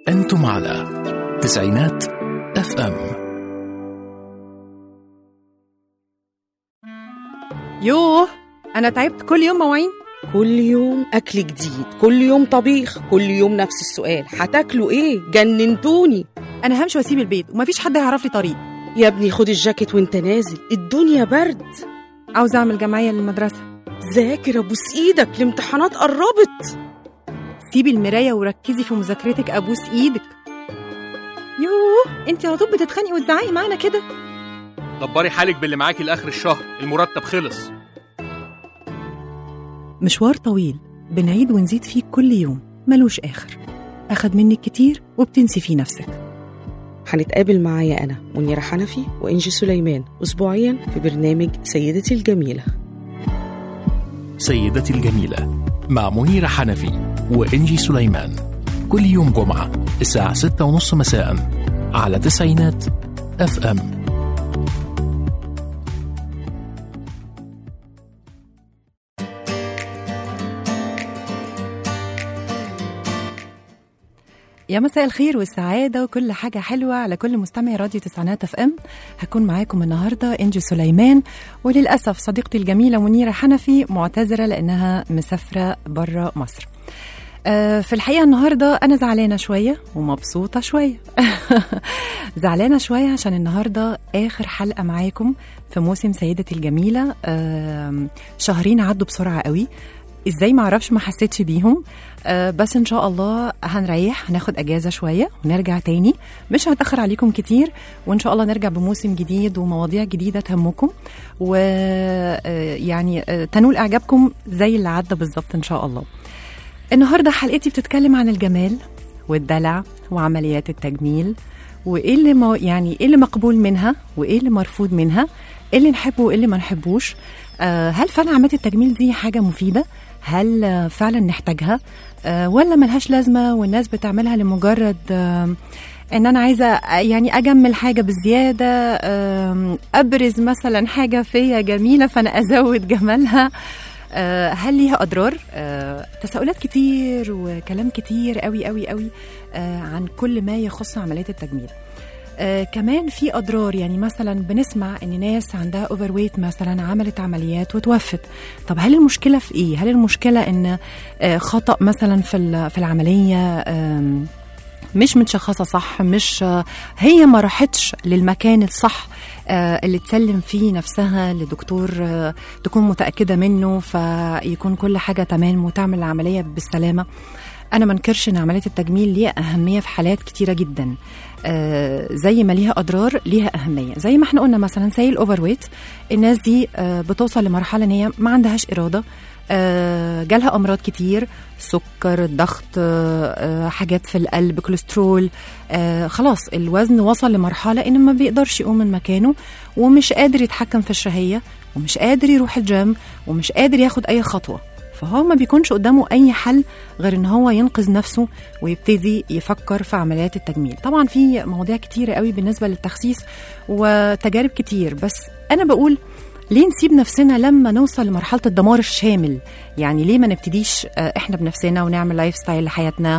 أنتم على تسعينات اف ام يوه انا تعبت كل يوم مواعين كل يوم أكل جديد كل يوم طبيخ كل يوم نفس السؤال هتاكلوا إيه جننتوني انا همشي واسيب البيت ومفيش حد هيعرف لي طريق يا ابني خد الجاكيت وانت نازل الدنيا برد عاوزه اعمل جمعيه للمدرسه ذاكر ابوس ايدك الامتحانات قربت سيبي المرايه وركزي في مذاكرتك ابوس ايدك يوه انت على طول بتتخانقي وتزعقي معانا كده دبري حالك باللي معاكي لاخر الشهر المرتب خلص مشوار طويل بنعيد ونزيد فيه كل يوم ملوش اخر اخد منك كتير وبتنسي فيه نفسك هنتقابل معايا أنا منيرة حنفي وإنجي سليمان أسبوعيا في برنامج سيدتي الجميلة سيدتي الجميلة مع منيرة حنفي وإنجي سليمان كل يوم جمعة الساعة ستة ونص مساء على تسعينات اف ام يا مساء الخير والسعادة وكل حاجة حلوة على كل مستمع راديو تسعينات اف ام هكون معاكم النهاردة انجي سليمان وللأسف صديقتي الجميلة منيرة حنفي معتذرة لأنها مسافرة برا مصر آه، في الحقيقة النهاردة أنا زعلانة شوية ومبسوطة شوية زعلانة شوية عشان النهاردة آخر حلقة معاكم في موسم سيدتي الجميلة آم، شهرين عدوا بسرعة قوي ازاي ما اعرفش ما حسيتش بيهم آه بس ان شاء الله هنريح هناخد اجازه شويه ونرجع تاني مش هنتاخر عليكم كتير وان شاء الله نرجع بموسم جديد ومواضيع جديده تهمكم ويعني تنول اعجابكم زي اللي عدى بالظبط ان شاء الله النهارده حلقتي بتتكلم عن الجمال والدلع وعمليات التجميل وايه اللي مو يعني ايه اللي مقبول منها وايه اللي مرفوض منها ايه اللي نحبه وايه اللي ما نحبوش آه هل فعلا عمليات التجميل دي حاجه مفيده هل آه، فعلا نحتاجها آه ولا ملهاش لازمه والناس بتعملها لمجرد آه ان انا عايزه يعني اجمل حاجه بزياده آم، ابرز مثلا حاجه فيا جميله فانا ازود جمالها آه، هل ليها اضرار آه، تساؤلات كتير وكلام كتير قوي قوي قوي آه، عن كل ما يخص عمليات التجميل آه كمان في اضرار يعني مثلا بنسمع ان ناس عندها اوفر ويت مثلا عملت عمليات وتوفت طب هل المشكله في ايه هل المشكله ان آه خطا مثلا في ال- في العمليه آم، مش متشخصه صح مش آه، هي ما راحتش للمكان الصح آه، اللي تسلم فيه نفسها لدكتور آه، تكون متاكده منه فيكون كل حاجه تمام وتعمل العمليه بالسلامه انا ما انكرش ان عمليه التجميل ليها اهميه في حالات كتيره جدا آه، زي ما ليها اضرار ليها اهميه زي ما احنا قلنا مثلا زي الاوفر ويت الناس دي آه، بتوصل لمرحله ان هي ما عندهاش اراده آه، جالها امراض كتير سكر ضغط آه، آه، حاجات في القلب كوليسترول آه، خلاص الوزن وصل لمرحله ان ما بيقدرش يقوم من مكانه ومش قادر يتحكم في الشهيه ومش قادر يروح الجيم ومش قادر ياخد اي خطوه فهو ما بيكونش قدامه اي حل غير ان هو ينقذ نفسه ويبتدي يفكر في عمليات التجميل طبعا في مواضيع كتيرة قوي بالنسبه للتخسيس وتجارب كتير بس انا بقول ليه نسيب نفسنا لما نوصل لمرحله الدمار الشامل يعني ليه ما نبتديش آه، احنا بنفسنا ونعمل لايف ستايل لحياتنا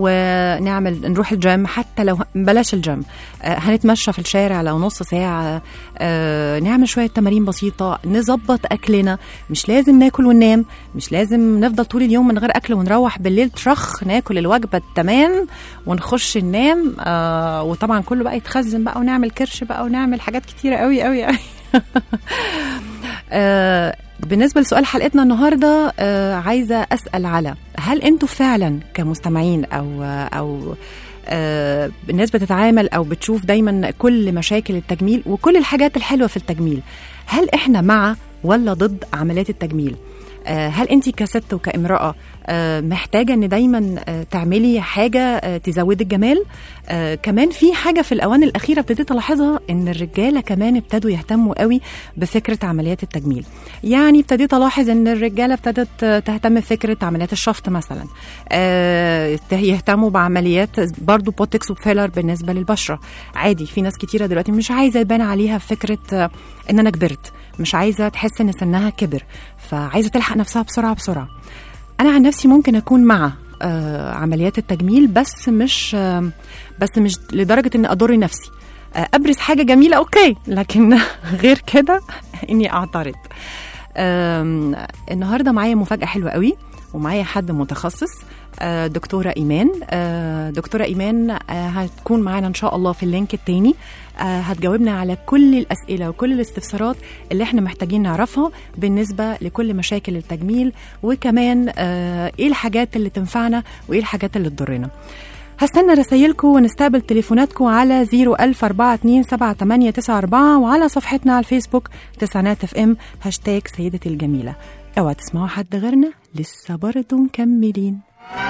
ونعمل نروح الجيم حتى لو بلاش الجيم آه، هنتمشى في الشارع لو نص ساعه آه، نعمل شويه تمارين بسيطه نظبط اكلنا مش لازم ناكل وننام مش لازم نفضل طول اليوم من غير اكل ونروح بالليل ترخ ناكل الوجبه التمام ونخش ننام آه وطبعا كله بقى يتخزن بقى ونعمل كرش بقى ونعمل حاجات كتيره قوي قوي قوي آه بالنسبة لسؤال حلقتنا النهاردة آه عايزة أسأل على هل أنتوا فعلا كمستمعين أو أو آه الناس بتتعامل أو بتشوف دايما كل مشاكل التجميل وكل الحاجات الحلوة في التجميل هل إحنا مع ولا ضد عمليات التجميل؟ آه، هل انت كست وكامراه آه، محتاجه ان دايما آه، تعملي حاجه آه، تزودي الجمال آه، كمان في حاجه في الاوان الاخيره ابتديت الاحظها ان الرجاله كمان ابتدوا يهتموا قوي بفكره عمليات التجميل يعني ابتديت الاحظ ان الرجاله ابتدت آه، تهتم بفكره عمليات الشفط مثلا آه، يهتموا بعمليات برضو بوتكس وفيلر بالنسبه للبشره عادي في ناس كتيره دلوقتي مش عايزه يبان عليها فكره آه، ان انا كبرت مش عايزه تحس ان سنها كبر فعايزه تلحق نفسها بسرعه بسرعه انا عن نفسي ممكن اكون مع آه عمليات التجميل بس مش آه بس مش لدرجه اني اضر نفسي آه ابرز حاجه جميله اوكي لكن غير كده اني اعترض آم، النهارده معايا مفاجاه حلوه قوي ومعايا حد متخصص آه، دكتورة إيمان آه، دكتورة إيمان آه، هتكون معانا إن شاء الله في اللينك التاني آه، هتجاوبنا على كل الأسئلة وكل الاستفسارات اللي احنا محتاجين نعرفها بالنسبة لكل مشاكل التجميل وكمان آه، إيه الحاجات اللي تنفعنا وإيه الحاجات اللي تضرنا هستنى رسايلكم ونستقبل تليفوناتكم على 010427894 وعلى صفحتنا على الفيسبوك تسعينات اف ام هاشتاج سيدتي الجميلة اوعى تسمعوا حد غيرنا لسه برضه مكملين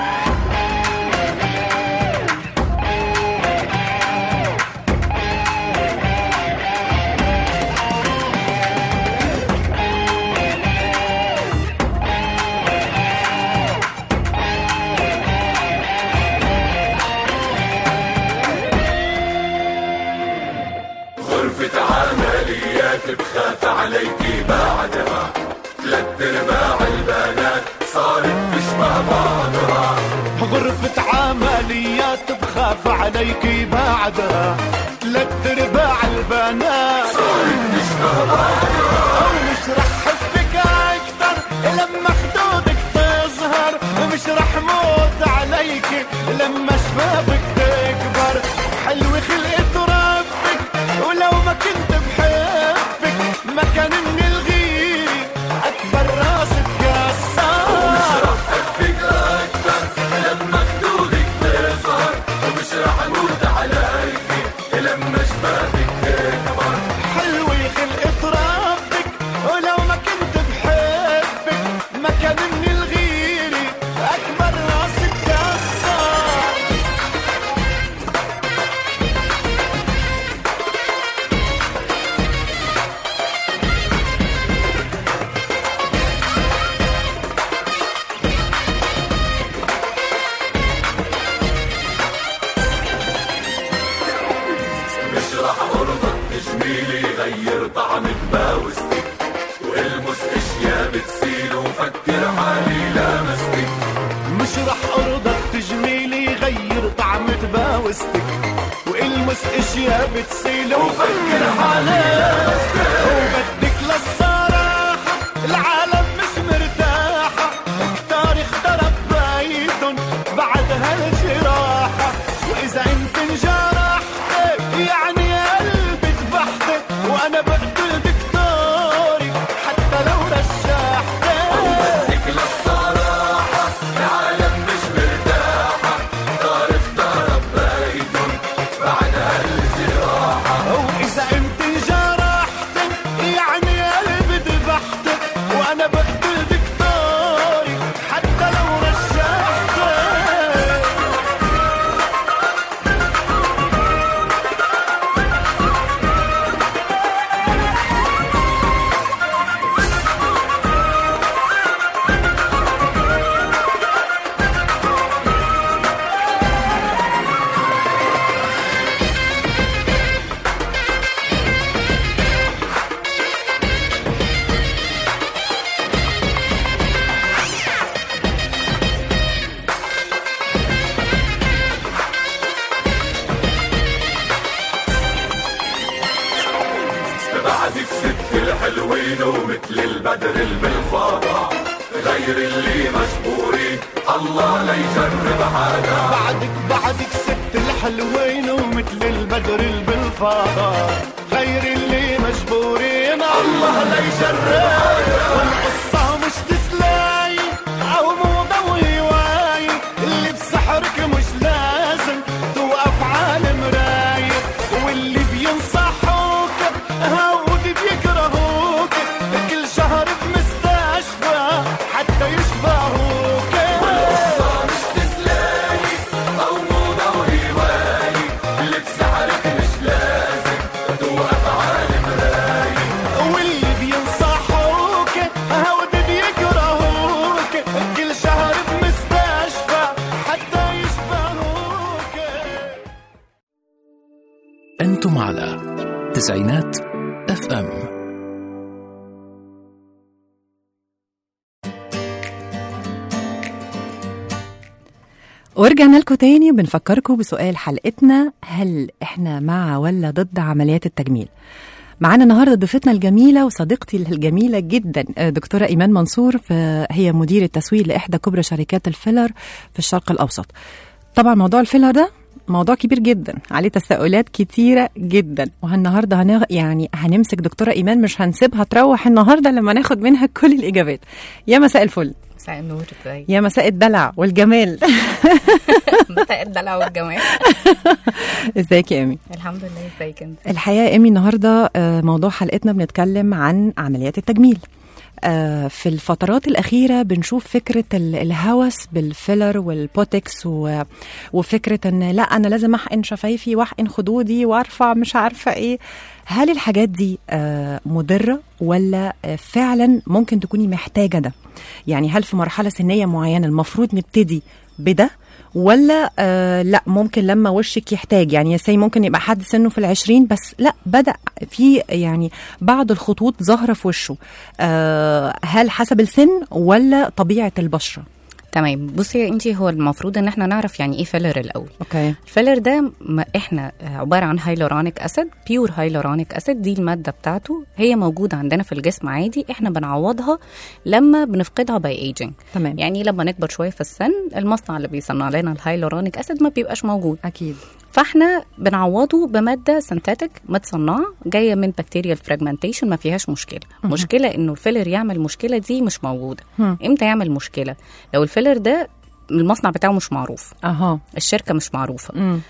غرفة عمليات بخاف عليكي بعدها ثلاث ارباع البنات صارت تشبه بعضها غرفة عمليات بخاف عليكي بعدها ثلاث ارباع البنات صارت تشبه بعضها او مش رح حبك اكتر لما خدودك تظهر ومش رح موت عليكي لما شبابك تكبر حلوة خلقة ربك ولو ما كنت بحبك ما كان من الغيري اكبر راس تكسر حبك أكتر لما خدودك تظهر ومش رح أموت عليكي لما شبابك تكبر حلوة خلقة ربك ولو ما كنت بحبك ما كان من الغيري أكبر راسك كسر مش رح أرضى تجميلي غير طعم بباوستك والمس اشياء بتسيل وفكر حالي لامستك مش رح أرضى تجميلي غير طعم تباوستك والمس اشياء بتسيل وفكر حالك وبدك للصراحة العالم مش مرتاحة كتار اخترب بايدن بعد هالجراحة وإذا انت انجرحت يعني قلبي ذبحت وأنا بقتل دكتوري حتى لو رشحت بدك للصراحة العالم مش مرتاحة صار افترب بايدن بعد هالجراحة وإذا أنت انجرحت يعني قلبي ذبحت وأنا بقتل دكتوري حتى لو رشحت بعدك ست الحلوين ومثل البدر بالفاضة غير اللي مجبورين الله لا يجرب حدا بعدك بعدك ست الحلوين ومثل البدر بالفاضة غير اللي مجبورين الله لا يجرب والقصة مش تسلاي أو موضة وهواي اللي بسحرك مش لازم توقف على مراية واللي بينصحوك هاود بيكرهوك كل شهر بمستشفى حتى يشبهوك مش تسلاي أو موضة وهواي اللي بسحرك مش لازم توقف عالم راي واللي بينصحوك هود بيكرهوك كل شهر بمستشفى حتى يشبهوك أنتم على تسعينات اف ام ورجعنا لكم تاني وبنفكركم بسؤال حلقتنا هل احنا مع ولا ضد عمليات التجميل معانا النهارده ضيفتنا الجميله وصديقتي الجميله جدا آه، دكتوره ايمان منصور ف- هي مدير التسويق لاحدى كبرى شركات الفيلر في الشرق الاوسط طبعا موضوع الفيلر ده موضوع كبير جدا عليه تساؤلات كتيره جدا والنهارده هن... يعني هنمسك دكتوره ايمان مش هنسيبها تروح النهارده لما ناخد منها كل الاجابات يا مساء الفل مساء النور ازاي يا مساء الدلع والجمال مساء الدلع والجمال ازيك يا ايمي الحمد لله ازيك انت الحقيقه يا ايمي النهارده آه، موضوع حلقتنا بنتكلم عن عمليات التجميل آه، في الفترات الأخيرة بنشوف فكرة ال- الهوس بالفيلر والبوتكس و- وفكرة أن لا أنا لازم أحقن شفايفي وأحقن خدودي وأرفع مش عارفة إيه هل الحاجات دي آه، مضرة ولا آه، فعلا ممكن تكوني محتاجة ده يعني هل في مرحلة سنية معينة المفروض نبتدي بده ولا آه لا ممكن لما وشك يحتاج يعني يا سي ممكن يبقى حد سنه في العشرين بس لا بدأ في يعني بعض الخطوط ظاهرة في وشه آه هل حسب السن ولا طبيعة البشرة تمام بصي انت هو المفروض ان احنا نعرف يعني ايه فيلر الاول اوكي الفيلر ده ما احنا عباره عن هايلورونيك اسيد بيور هايلورونيك اسيد دي الماده بتاعته هي موجوده عندنا في الجسم عادي احنا بنعوضها لما بنفقدها باي ايجينج تمام يعني لما نكبر شويه في السن المصنع اللي بيصنع لنا الهايلورونيك اسيد ما بيبقاش موجود اكيد فاحنا بنعوضه بماده سنتاتيك متصنعه جايه من بكتيريال فراجمنتيشن ما فيهاش مشكله مشكله انه الفيلر يعمل مشكله دي مش موجوده مم. امتى يعمل مشكله لو الفيلر ده المصنع بتاعه مش معروف اها الشركه مش معروفه امم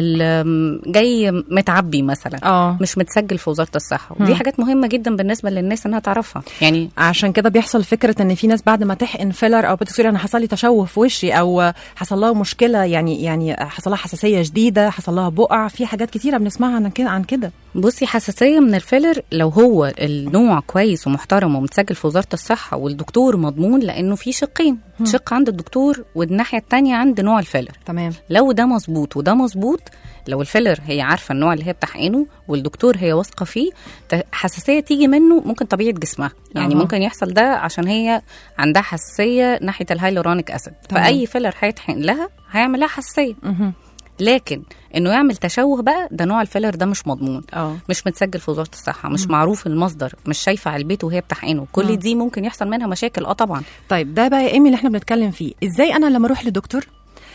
ال- جاي متعبي مثلا اه مش متسجل في وزاره الصحه ودي حاجات مهمه جدا بالنسبه للناس انها تعرفها يعني عشان كده بيحصل فكره ان في ناس بعد ما تحقن فيلر او بتقول انا حصل لي تشوه في وشي او حصل لها مشكله يعني يعني حصل لها حساسيه شديده حصل لها بقع في حاجات كتيره بنسمعها عن كده عن كده بصي حساسيه من الفيلر لو هو النوع كويس ومحترم ومتسجل في وزاره الصحه والدكتور مضمون لانه في شقين شق عند الدكتور والناحيه الثانيه عند نوع الفيلر تمام لو ده مظبوط وده مظبوط لو الفيلر هي عارفه النوع اللي هي بتحقنه والدكتور هي واثقه فيه ت- حساسيه تيجي منه ممكن طبيعه جسمها يعني أها. ممكن يحصل ده عشان هي عندها حساسيه ناحيه الهايلورونيك اسيد تمام. فاي فيلر هيتحقن لها هيعمل لها حساسيه مهم. لكن انه يعمل تشوه بقى ده نوع الفيلر ده مش مضمون اه مش متسجل في وزاره الصحه مش معروف المصدر مش شايفه علبته وهي بتحقنه كل مم. دي ممكن يحصل منها مشاكل اه طبعا طيب ده بقى يا ايمي اللي احنا بنتكلم فيه ازاي انا لما اروح لدكتور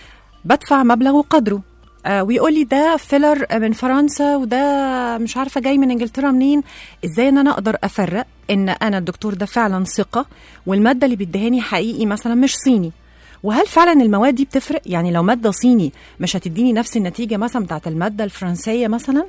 بدفع مبلغ وقدره آه ويقول لي ده فيلر من فرنسا وده مش عارفه جاي من انجلترا منين ازاي ان انا اقدر افرق ان انا الدكتور ده فعلا ثقه والماده اللي بيديهاني حقيقي مثلا مش صيني وهل فعلا المواد دي بتفرق يعني لو ماده صيني مش هتديني نفس النتيجه مثلا بتاعت الماده الفرنسيه مثلا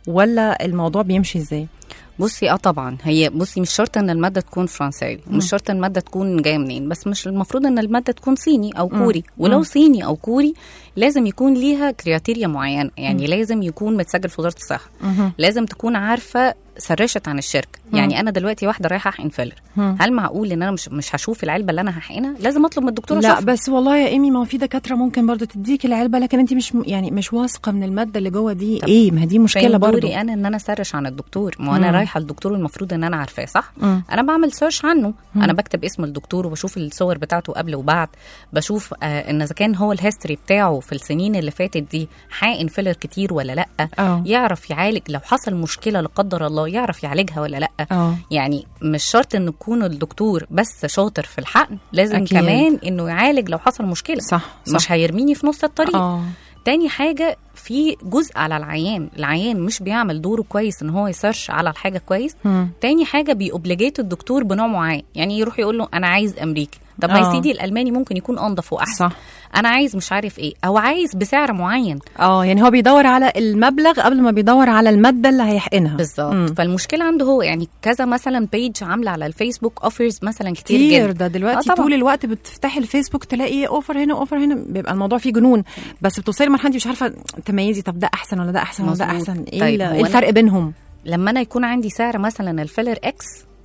ولا الموضوع بيمشي ازاي بصي اه طبعا هي بصي مش شرط ان الماده تكون فرنساوي مش شرط ان الماده تكون جايه منين بس مش المفروض ان الماده تكون صيني او كوري ولو مم. صيني او كوري لازم يكون ليها كرياتيريا معينه يعني لازم يكون متسجل في وزاره الصحه مهم. لازم تكون عارفه سرشت عن الشركه يعني انا دلوقتي واحده رايحه احقن فيلر مم. هل معقول ان انا مش مش هشوف العلبه اللي انا هحقنها لازم اطلب من الدكتور لا اشوفها بس والله يا ايمي ما هو في دكاتره ممكن برضو تديك العلبه لكن انت مش م- يعني مش واثقه من الماده اللي جوه دي طب ايه ما هي دي مشكله فين برضو دوري انا ان انا اسرش عن الدكتور ما انا مم. رايحه الدكتور المفروض ان انا عارفاه صح مم. انا بعمل سيرش عنه انا بكتب اسم الدكتور وبشوف الصور بتاعته قبل وبعد بشوف آه ان اذا كان هو الهيستوري بتاعه في السنين اللي فاتت دي حقن فيلر كتير ولا لا اه يعرف يعالج لو حصل مشكله لا قدر الله يعرف يعالجها ولا لا اه يعني مش شرط ان يكون الدكتور بس شاطر في الحقن لازم أكيد. أكيد. كمان انه يعالج لو حصل مشكله صح صح مش هيرميني في نص الطريق اه تاني حاجة في جزء على العيان العيان مش بيعمل دوره كويس ان هو يسيرش على الحاجة كويس مم. تاني حاجة بيوبليجيت الدكتور بنوع معين يعني يروح يقول له انا عايز امريكي طب ما آه. يا سيدي الالماني ممكن يكون انضف واحسن صح انا عايز مش عارف ايه او عايز بسعر معين اه يعني هو بيدور على المبلغ قبل ما بيدور على الماده اللي هيحقنها مم. بالظبط فالمشكله عنده هو يعني كذا مثلا بيج عامله على الفيسبوك اوفرز مثلا كتير, كتير جدا ده دلوقتي آه آه طبعاً. طول الوقت بتفتحي الفيسبوك تلاقي اوفر هنا اوفر هنا بيبقى الموضوع فيه جنون بس بتوصلي لمرحله انت مش عارفه تميزي طب ده احسن ولا ده احسن ولا ده مظبوط. احسن ايه طيب، ال- هو إيه أنا- الفرق بينهم لما انا يكون عندي سعر مثلا الفيلر اكس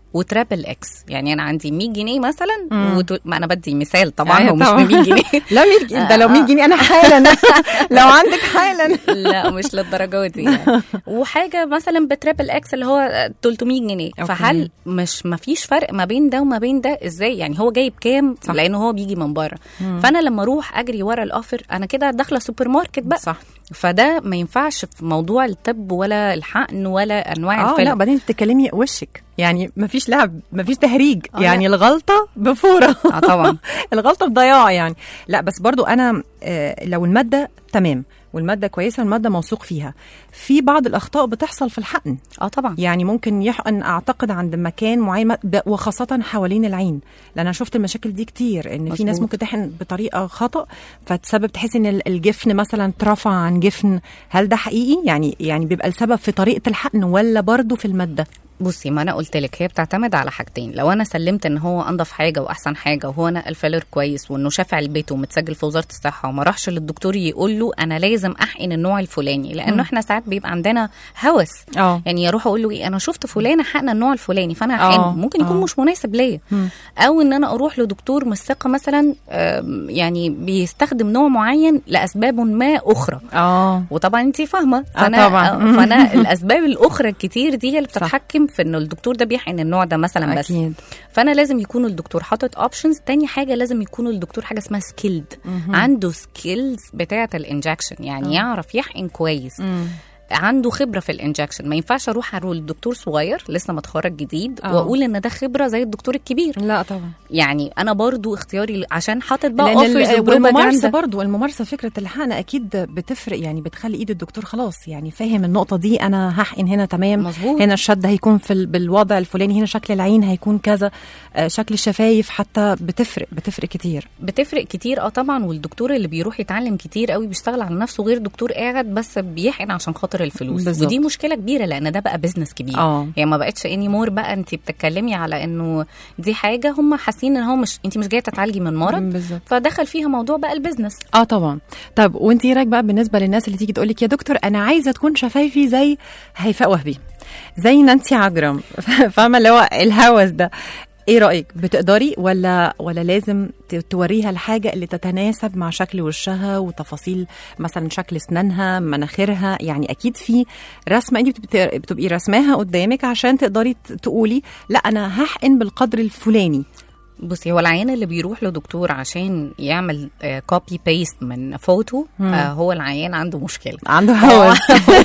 وترابل اكس يعني انا عندي 100 جنيه مثلا مم. وت... ما انا بدي مثال طبعا أيوة هو مش طبعاً. ب 100 جنيه لا 100 جنيه ده لو 100 جنيه انا حالا لو عندك حالا لا مش للدرجه دي يعني. وحاجه مثلا بتريبل اكس اللي هو 300 جنيه أوكي. فهل مش ما فيش فرق ما بين ده وما بين ده ازاي يعني هو جايب كام صح. لانه هو بيجي من بره فانا لما اروح اجري ورا الاوفر انا كده داخله سوبر ماركت بقى صح فده ما ينفعش في موضوع الطب ولا الحقن ولا انواع اه لا الفيلم بعدين بتتكلمي وشك يعني مفيش لعب مفيش تهريج آه، يعني الغلطه بفوره اه طبعا الغلطه بضياع يعني لا بس برضو انا آه، لو الماده تمام والماده كويسه والماده موثوق فيها في بعض الاخطاء بتحصل في الحقن اه طبعا يعني ممكن يحقن اعتقد عند مكان معين ب- وخاصه حوالين العين لان انا شفت المشاكل دي كتير ان في ناس مظبوط. ممكن تحقن بطريقه خطا فتسبب تحس ان ال- الجفن مثلا اترفع عن جفن هل ده حقيقي يعني يعني بيبقى السبب في طريقه الحقن ولا برضو في الماده بصي ما انا قلت لك هي بتعتمد على حاجتين لو انا سلمت ان هو انضف حاجه واحسن حاجه وهو انا الفيلر كويس وانه شافع البيت ومتسجل في وزاره الصحه وما راحش للدكتور يقول له انا لازم احقن النوع الفلاني لانه احنا ساعات بيبقى عندنا هوس اه يعني اروح اقول له ايه انا شفت فلانه حقنه النوع الفلاني فانا آه، هحقنه ممكن يكون آه. مش مناسب ليا مم. او ان انا اروح لدكتور مش ثقه مثلا آم، يعني بيستخدم نوع معين لاسباب ما اخرى اه وطبعا انت فاهمه آه فانا طبعاً. آه، فانا الاسباب الاخرى الكتير دي هي اللي صح. بتتحكم في انه الدكتور ده بيحقن النوع ده مثلا بس اكيد فانا لازم يكون الدكتور حاطط اوبشنز تاني حاجه لازم يكون الدكتور حاجه اسمها سكيلد عنده سكيلز بتاعه الانجكشن يعني يعرف يحقن كويس مم. عنده خبره في الانجكشن ما ينفعش اروح اروح للدكتور صغير لسه متخرج جديد آه. واقول ان ده خبره زي الدكتور الكبير لا طبعا يعني انا برضو اختياري عشان حاطط بقى لان اوفرز ال- والممارسه وبروباجندا برضو الممارسه فكره الحقن اكيد بتفرق يعني بتخلي ايد الدكتور خلاص يعني فاهم النقطه دي انا هحقن هنا تمام مظبوط. هنا الشد هيكون في ال- بالوضع الفلاني هنا شكل العين هيكون كذا آه، شكل الشفايف حتى بتفرق بتفرق كتير بتفرق كتير اه طبعا والدكتور اللي بيروح يتعلم كتير قوي بيشتغل على نفسه غير دكتور قاعد بس بيحقن عشان خاطر الفلوس بالظبط. ودي مشكله كبيره لان ده بقى بزنس كبير اه هي ما بقتش اني مور بقى انت بتتكلمي على انه دي حاجه هم حاسين ان هو مش انت مش جايه تتعالجي من مرض بالظبط فدخل فيها موضوع بقى البزنس اه طبعا طب وانت ايه رايك بقى بالنسبه للناس اللي تيجي تقول لك يا دكتور انا عايزه تكون شفايفي زي هيفاء وهبي زي نانسي عجرم فاهمه اللي هو الهوس ده ايه رايك بتقدري ولا ولا لازم ت- توريها الحاجه اللي تتناسب مع شكل وشها وتفاصيل مثلا شكل اسنانها مناخيرها يعني اكيد في رسمه انت بت- بتبقي رسماها قدامك عشان تقدري ت- تقولي لا انا هحقن بالقدر الفلاني بصي هو العيان اللي بيروح لدكتور عشان يعمل كوبي بيست من فوتو آه هو العيان عنده مشكله عنده هو هوس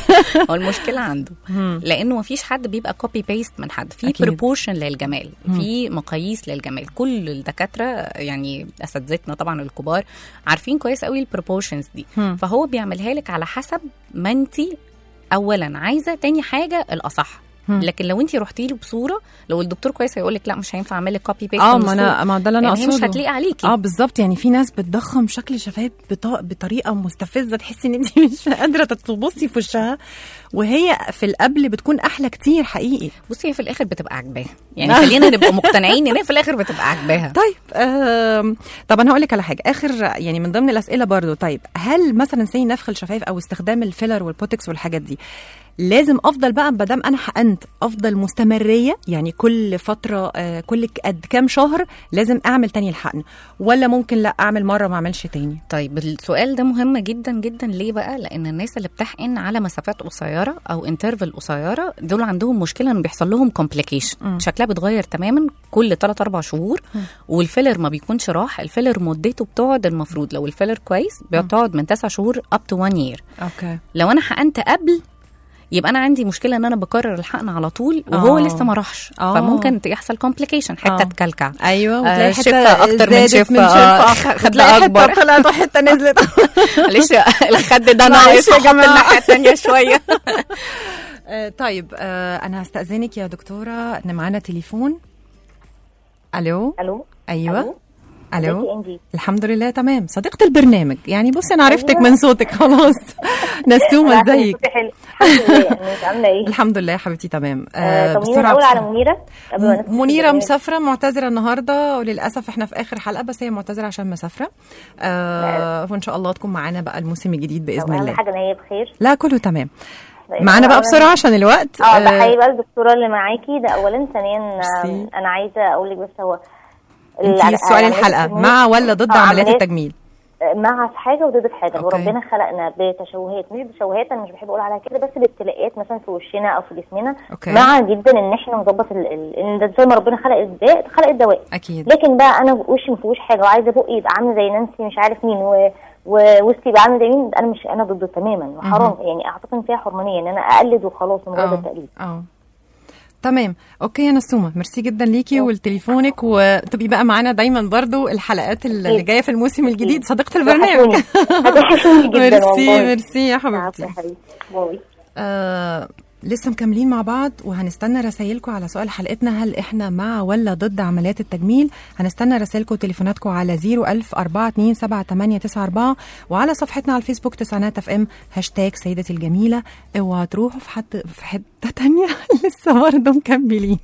هو المشكله عنده لانه ما فيش حد بيبقى كوبي بيست من حد في أكيد. بروبورشن للجمال في مقاييس للجمال كل الدكاتره يعني اساتذتنا طبعا الكبار عارفين كويس قوي البروبورشنز دي مم. فهو بيعملها لك على حسب ما انت اولا عايزه تاني حاجه الاصح مم. لكن لو انت رحتي له بصوره لو الدكتور كويس هيقول لك لا مش هينفع اعمل لك كوبي بيست اه ما انا ما ده اللي انا يعني هي مش اقصده هتليق عليكي اه بالظبط يعني في ناس بتضخم شكل شفايف بط- بطريقه مستفزه تحسي ان انت مش قادره تبصي في وشها وهي في القبل بتكون احلى كتير حقيقي بصي هي في الاخر بتبقى عاجباها يعني خلينا نبقى مقتنعين ان هي في الاخر بتبقى عاجباها طيب آم، طب انا هقول لك على حاجه اخر يعني من ضمن الاسئله برضو طيب هل مثلا زي نفخ الشفايف او استخدام الفيلر والبوتكس والحاجات دي لازم افضل بقى ما دام انا حقنت افضل مستمريه يعني كل فتره آه، كل ك- قد كام شهر لازم اعمل تاني الحقن ولا ممكن لا اعمل مره ما اعملش تاني طيب السؤال ده مهم جدا جدا ليه بقى لان الناس اللي بتحقن على مسافات قصيره او انترفال قصيره دول عندهم مشكله ان بيحصل لهم كومبليكيشن شكلها بيتغير تماما كل 3 4 شهور والفيلر ما بيكونش راح الفيلر مدته بتقعد المفروض لو الفيلر كويس بتقعد من 9 شهور اب تو 1 يير اوكي لو انا حقنت قبل يبقى انا عندي مشكله ان انا بكرر الحقن على طول وهو آه. لسه ما راحش آه. فممكن يحصل كومبليكيشن حته آه. تكلكع ايوه آه، وتلاقي شفة حته أكتر من زادت شفة، آه، شفة. خد وتلاقي حته أكبر. طلعت وحته نزلت معلش الخد ده معلش ناقص يا احط جماعة. الناحيه الثانيه شويه آه، طيب آه، انا هستاذنك يا دكتوره ان معانا تليفون الو الو ايوه ألو؟ الو ازيك يا انجي الحمد لله تمام صديقه البرنامج يعني بصي انا عرفتك أيوة. من صوتك خلاص نسومه أنا ازيك صوتي حلو الحمد لله انت عامله ايه الحمد لله يا حبيبتي تمام آه طمنينا الاول على منيره قبل ما ندخل في منيره البرنامج. مسافره معتذره النهارده وللاسف احنا في اخر حلقه بس هي معتذره عشان مسافره آه وان شاء الله تكون معانا بقى الموسم الجديد طب باذن اهم الله حاجه ان هي بخير لا كله تمام معانا بقى أولاً- بسرعه عشان الوقت اه آه، بحيي بقى الدكتوره اللي معاكي ده اولا ثانيا ميرسي. آم، انا عايزه اقول لك بس هو انت الع- سؤال عمليات الحلقه التجميل- مع ولا ضد آه، عمليات عمليات- التجميل مع في حاجه وضد في حاجه أوكي. وربنا خلقنا بتشوهات مش بتشوهات انا مش بحب اقول عليها كده بس بابتلاءات مثلا في وشنا او في جسمنا أوكي. مع جدا ان احنا نظبط ال- ال- ان ده زي ما ربنا خلق الداء خلق الدواء اكيد لكن بقى انا وشي ما فيهوش حاجه وعايزه بقي يبقى عامل زي نانسي مش عارف مين و ووسطي يبقى عامل زي مين انا مش انا ضده تماما وحرام يعني اعتقد ان فيها حرمانيه ان انا اقلد وخلاص من غير اه التقليد اه تمام اوكي يا نسومه ميرسي جدا ليكي ولتليفونك وتبقي بقى معانا دايما برضو الحلقات اللي أكيد. جايه في الموسم الجديد أكيد. صديقه البرنامج هتوحشوني جدا ميرسي والله ميرسي يا عفوا حبيبتي يا حبيبتي باي آه لسه مكملين مع بعض وهنستنى رسايلكم على سؤال حلقتنا هل احنا مع ولا ضد عمليات التجميل هنستنى رسائلكم وتليفوناتكم على 01000 427 وعلى صفحتنا على الفيسبوك تسعينات اف ام هاشتاج سيدتي الجميله اوعى تروحوا في حد في حته تانية لسه برضه مكملين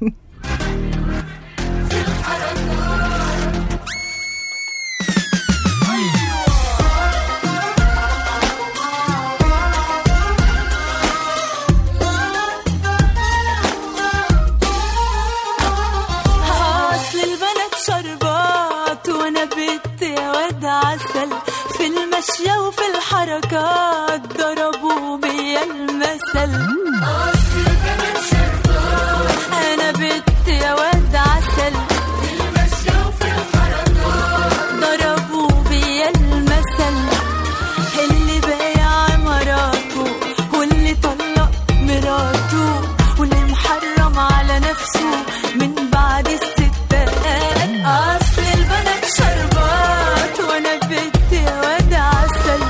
اصل البنات شربات وانا بنت يا واد عسل في المشية وفي الحركات ضربوا بيا المثل اصل البنات شربات انا بنت يا واد عسل في المشية وفي الحركات ضربوا بيا المثل اللي بايع مراته واللي طلق مراته واللي محرم على نفسه من بعد الستات اصل البنات شربات وانا بنت يا واد عسل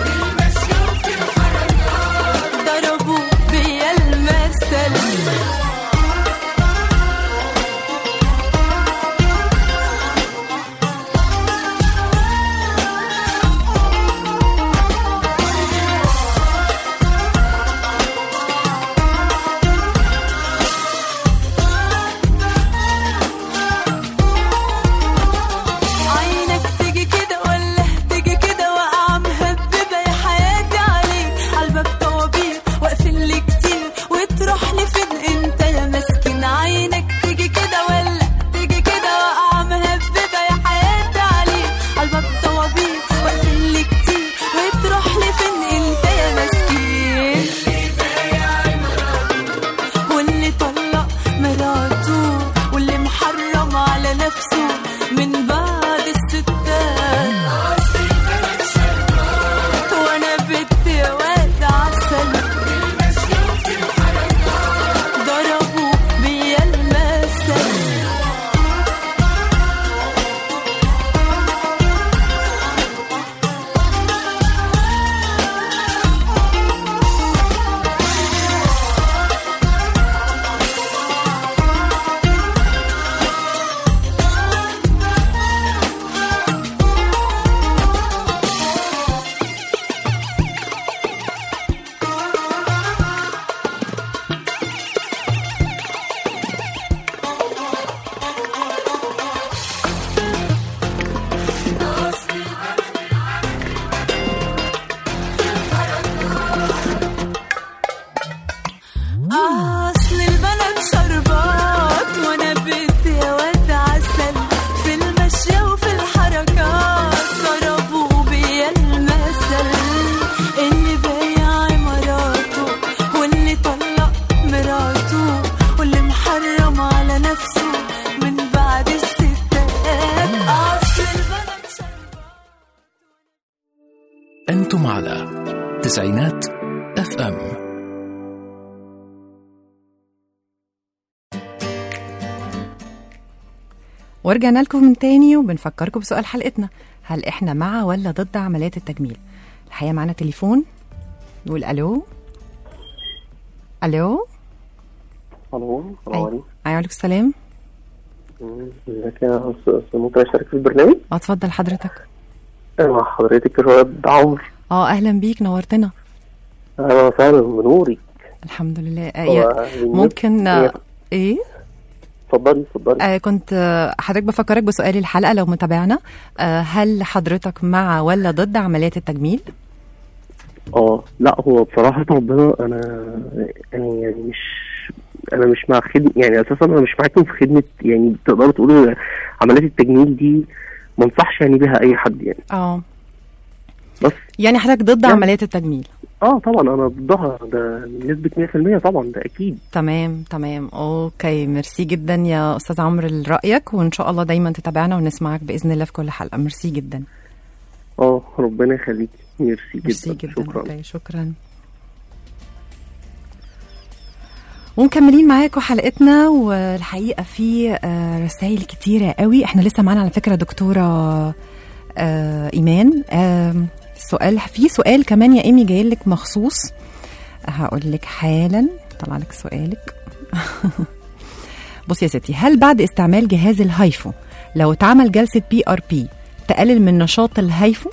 ضربوا بيا المثل عينك تيجي كده ولا تيجي كده واقع مهببه يا حياتي عليك عالباب طوابير واقفين لي كتير وتروح لي فين انت يا مسكين عينك تيجي كده ولا تيجي كده واقع مهببه يا حياتي عليك عالباب طوابير واقفين لي كتير وتروح لي فين انت يا مسكين واللي طلق مراته واللي محرم على نفسه من بعد الستات وانا بنت يا واد عسل ضربوا بيا المثل اصل البنات شربات وانا بنت يا واد عسل في المشية وفي الحركات ضربوا بيا المثل اللي بايع مراته واللي طلق مراته واللي محرم على نفسه من بعد الستات اصل البنات شربات أنتم على تسعينات اف ام ورجعنا لكم من تاني وبنفكركم بسؤال حلقتنا هل احنا مع ولا ضد عمليات التجميل الحقيقه معانا تليفون نقول الو الو الو السلام أيوة. عليكم عليكم السلام مم، ازيك يا استاذ ممكن اشارك في البرنامج؟ اه اتفضل حضرتك مع حضرتك الواد عمرو اه اهلا بيك نورتنا اهلا وسهلا بنوري الحمد لله آه هو يا- ممكن آه، ايه اتفضلي اتفضلي آه كنت آه، حضرتك بفكرك بسؤال الحلقه لو متابعنا آه هل حضرتك مع ولا ضد عمليات التجميل اه لا هو بصراحة ربنا انا يعني يعني مش انا مش مع خدمة يعني اساسا انا مش معاكم في خدمة يعني تقدروا تقولوا عمليات التجميل دي ما انصحش يعني بها اي حد يعني اه بس يعني حضرتك ضد يعني- عمليات التجميل اه طبعا انا ضدها ده بنسبة 100% طبعا ده اكيد تمام تمام اوكي ميرسي جدا يا استاذ عمرو لرايك وان شاء الله دايما تتابعنا ونسمعك باذن الله في كل حلقه ميرسي جدا اه ربنا يخليك ميرسي جدا, ميرسي جدا شكرا أوكي، شكرا ومكملين معاكم حلقتنا والحقيقه في آه، رسائل كتيره قوي احنا لسه معانا على فكره دكتوره آه، ايمان آم، سؤال في سؤال كمان يا ايمي جاي لك مخصوص هقول لك حالا طلع لك سؤالك بصي يا ستي هل بعد استعمال جهاز الهايفو لو اتعمل جلسه بي ار بي تقلل من نشاط الهايفو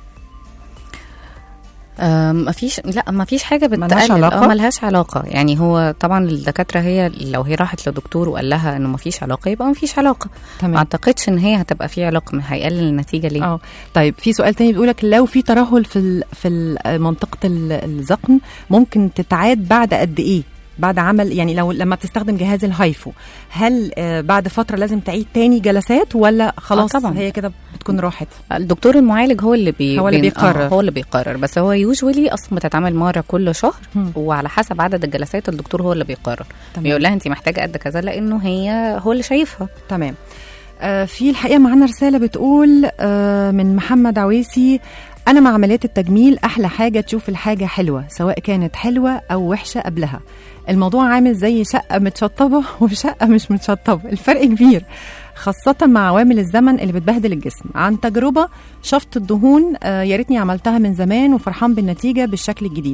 آم، مفيش لا مفيش حاجه ملهاش بتقلل علاقة؟ اه ملهاش علاقه يعني هو طبعا الدكاتره هي لو هي راحت لدكتور وقال لها انه مفيش علاقه يبقى مفيش علاقه تمام. ما اعتقدش ان هي هتبقى في علاقه ما هيقلل النتيجه ليه اه طيب في سؤال تاني بيقولك لو في ترهل في ال في ال- منطقه ال- الذقن ممكن تتعاد بعد قد ايه بعد عمل يعني لو لما بتستخدم جهاز الهايفو هل آه، بعد فتره لازم تعيد تاني جلسات ولا خلاص طبعاً. هي كده بتكون راحت الدكتور المعالج هو اللي بي هو اللي بين- بيقرر. آه هو اللي بيقرر بس هو يوجولي اصلا بتتعمل مره كل شهر هم. وعلى حسب عدد الجلسات الدكتور هو اللي بيقرر تمام. بيقول لها انت محتاجه قد كذا لانه هي هو اللي شايفها تمام آه في الحقيقه معانا رساله بتقول آه من محمد عويسي انا مع عمليات التجميل احلى حاجه تشوف الحاجه حلوه سواء كانت حلوه او وحشه قبلها الموضوع عامل زي شقه متشطبه وشقه مش متشطبه الفرق كبير خاصة مع عوامل الزمن اللي بتبهدل الجسم عن تجربة شفط الدهون آه يا ريتني عملتها من زمان وفرحان بالنتيجة بالشكل الجديد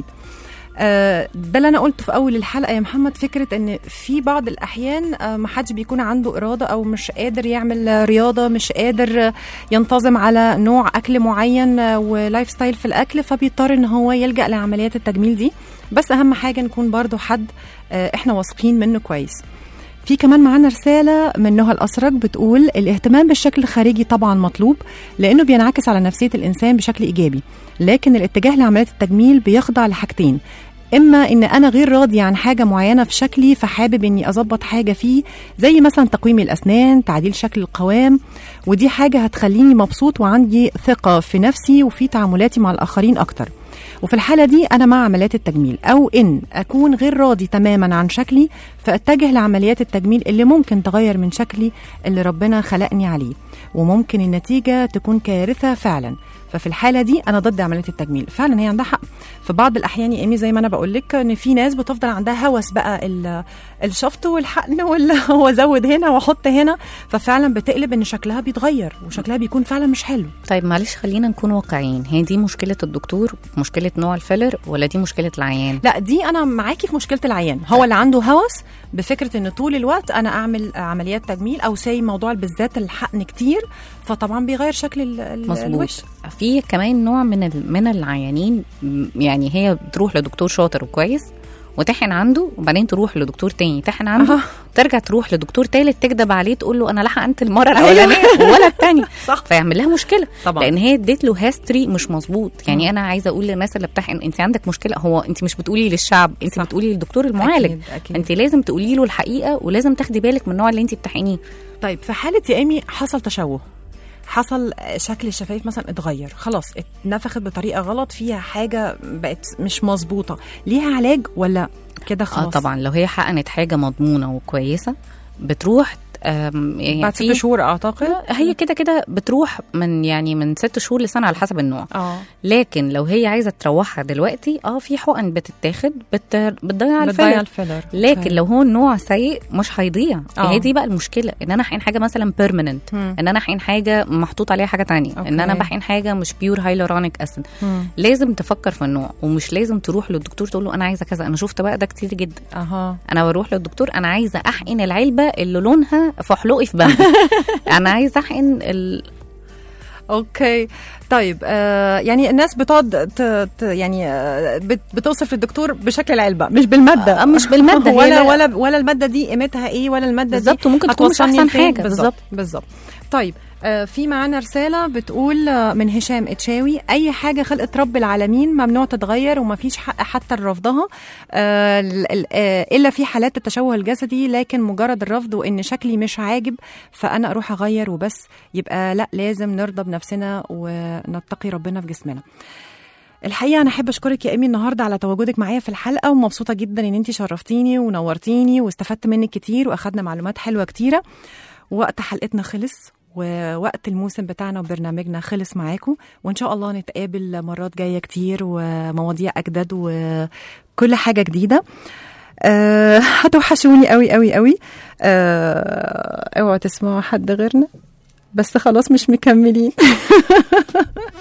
آه، ده اللي انا قلته في اول الحلقه يا محمد فكره ان في بعض الاحيان آه، ما حدش بيكون عنده اراده او مش قادر يعمل آه، رياضه مش قادر آه، ينتظم على نوع اكل معين آه، ولايف ستايل في الاكل فبيضطر ان هو يلجا لعمليات التجميل دي بس اهم حاجه نكون برضو حد آه، احنا واثقين منه كويس في كمان معانا رسالة من نهى الأسرج بتقول الاهتمام بالشكل الخارجي طبعا مطلوب لأنه بينعكس على نفسية الإنسان بشكل إيجابي لكن الاتجاه لعمليات التجميل بيخضع لحاجتين اما ان انا غير راضي عن حاجه معينه في شكلي فحابب اني اظبط حاجه فيه زي مثلا تقويم الاسنان تعديل شكل القوام ودي حاجه هتخليني مبسوط وعندي ثقه في نفسي وفي تعاملاتي مع الاخرين اكتر وفي الحالة دي أنا مع عمليات التجميل أو إن أكون غير راضي تماما عن شكلي فأتجه لعمليات التجميل اللي ممكن تغير من شكلي اللي ربنا خلقني عليه وممكن النتيجة تكون كارثة فعلا ففي الحالة دي أنا ضد عمليات التجميل فعلا هي عندها حق في بعض الأحيان يا إيمي زي ما أنا بقول لك إن في ناس بتفضل عندها هوس بقى ال- الشفط والحقن وال هو زود هنا وأحط هنا ففعلا بتقلب إن شكلها بيتغير وشكلها بيكون فعلا مش حلو طيب معلش خلينا نكون واقعيين هي دي مشكله الدكتور مشكله نوع الفيلر ولا دي مشكله العيان لا دي انا معاكي في مشكله العيان هو اللي عنده هوس بفكره ان طول الوقت انا اعمل عمليات تجميل او سي موضوع بالذات الحقن كتير فطبعا بيغير شكل ال- ال- الوش مظبوط في كمان نوع من ال- من العيانين م- يعني هي بتروح لدكتور شاطر وكويس وتحن عنده وبعدين تروح لدكتور تاني تحن عنده أها. ترجع تروح لدكتور تالت تكذب عليه تقول له انا لا حقنت المره أيوة. الاولانيه ولا الثانيه صح. فيعمل لها مشكله طبعا. لان هي اديت له هيستوري مش مظبوط يعني انا عايزه اقول للناس اللي بتحقن انت عندك مشكله هو انت مش بتقولي للشعب انت صح. بتقولي للدكتور المعالج أكيد، أكيد. انت لازم تقولي له الحقيقه ولازم تاخدي بالك من النوع اللي انت بتحقنيه طيب في حاله يا ايمي حصل تشوه حصل شكل الشفايف مثلا اتغير خلاص اتنفخت بطريقه غلط فيها حاجه بقت مش مظبوطه ليها علاج ولا كده خلاص اه طبعا لو هي حقنت حاجه مضمونه وكويسه بتروح آم، يعني بعد في- ست شهور اعتقد هي كده كده بتروح من يعني من ست شهور لسنه على حسب النوع اه لكن لو هي عايزه تروحها دلوقتي اه في حقن بتتاخد بت... بتضيع بتضيع الفيلر الفيلر لكن أوكي. لو هو النوع سيء مش هيضيع آه. هي دي بقى المشكله ان انا احقن حاجه مثلا بيرمننت مم. ان انا احقن حاجه محطوط عليها حاجه تانية أوكي. ان انا بحقن حاجه مش بيور هايلورونيك اسيد مم. لازم تفكر في النوع ومش لازم تروح للدكتور تقول له انا عايزه كذا انا شفت بقى ده كتير جدا اها انا بروح للدكتور انا عايزه احقن العلبه اللي لونها فحلقي في بامبي انا عايزه احقن ال... اوكي طيب آه يعني الناس بتقعد ت... ت... يعني آه بت... بتوصف الدكتور بشكل العلبه مش بالماده آه، مش بالمادة، هي ولا لا- ولا ولا الماده دي قيمتها ايه ولا الماده بالظبط، دي وممكن تكون مش هتوصلني أحسن لفين؟ حاجة، بالظبط بالظبط. بالظبط طيب آه، في معانا رسالة بتقول آه، من هشام اتشاوي أي حاجة خلقت رب العالمين ممنوع تتغير ومفيش حق حتى لرفضها آه، ال- ال- آه، إلا في حالات التشوه الجسدي لكن مجرد الرفض وإن شكلي مش عاجب فأنا أروح أغير وبس يبقى لا لازم نرضى بنفسنا ونتقي ربنا في جسمنا الحقيقه انا احب اشكرك يا ايمي النهارده على تواجدك معايا في الحلقه ومبسوطه جدا ان انت شرفتيني ونورتيني واستفدت منك كتير واخدنا معلومات حلوه كتيره وقت حلقتنا خلص ووقت الموسم بتاعنا وبرنامجنا خلص معاكم وان شاء الله نتقابل مرات جايه كتير ومواضيع اجدد وكل حاجه جديده أه هتوحشوني قوي قوي قوي أه اوعوا تسمعوا حد غيرنا بس خلاص مش مكملين